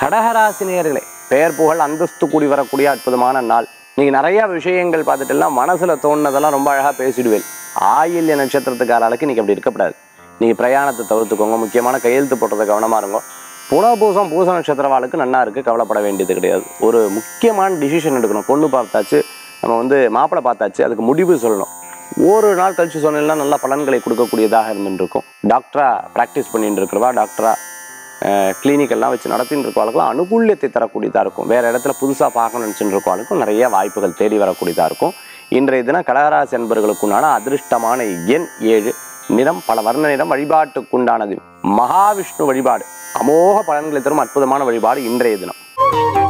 கடகராசினியர்களே பெயர் புகழ் அந்தஸ்து கூடி வரக்கூடிய அற்புதமான நாள் நீங்க நிறைய விஷயங்கள் பார்த்துட்டுனா மனசுல தோணுனதெல்லாம் ரொம்ப அழகா பேசிடுவேன் ஆயில்ய நட்சத்திரத்துக்காரர்களுக்கு இன்னைக்கு அப்படி இருக்கக்கூடாது நீங்க பிரயாணத்தை தவிர்த்துக்கோங்க முக்கியமான கையெழுத்து போட்டதை கவனமா இருங்க புனர்பூசம் பூச நட்சத்திரவாளுக்கு நன்னா இருக்கு கவலைப்பட வேண்டியது கிடையாது ஒரு முக்கியமான டிசிஷன் எடுக்கணும் பொண்ணு பார்த்தாச்சு நம்ம வந்து மாப்பிள்ளை பார்த்தாச்சு அதுக்கு முடிவு சொல்லணும் ஒரு நாள் கழிச்சு சொன்னீங்கன்னா நல்ல பலன்களை கொடுக்கக்கூடியதாக இருந்துட்டு இருக்கும் டாக்டரா ப்ராக்டிஸ் பண்ணிட்டு இருக்கிறவா டாக்டரா கிளினிக் எல்லாம் வச்சு நடத்திட்டு இருக்கவாளுக்கும் அனுகூல்யத்தை தரக்கூடியதாக இருக்கும் வேற இடத்துல புதுசாக பார்க்கணும்னு நினச்சிட்டு இருக்கவாளுக்கும் நிறைய வாய்ப்புகள் தேடி வரக்கூடியதாக இருக்கும் இன்றைய தினம் கடகராசி என்பவர்களுக்குண்டான அதிர்ஷ்டமான எண் ஏழு நிறம் பல வர்ண நிறம் வழிபாட்டுக்குண்டானது மகாவிஷ்ணு வழிபாடு அமோக பலன்களை தரும் அற்புதமான வழிபாடு இன்றைய தினம்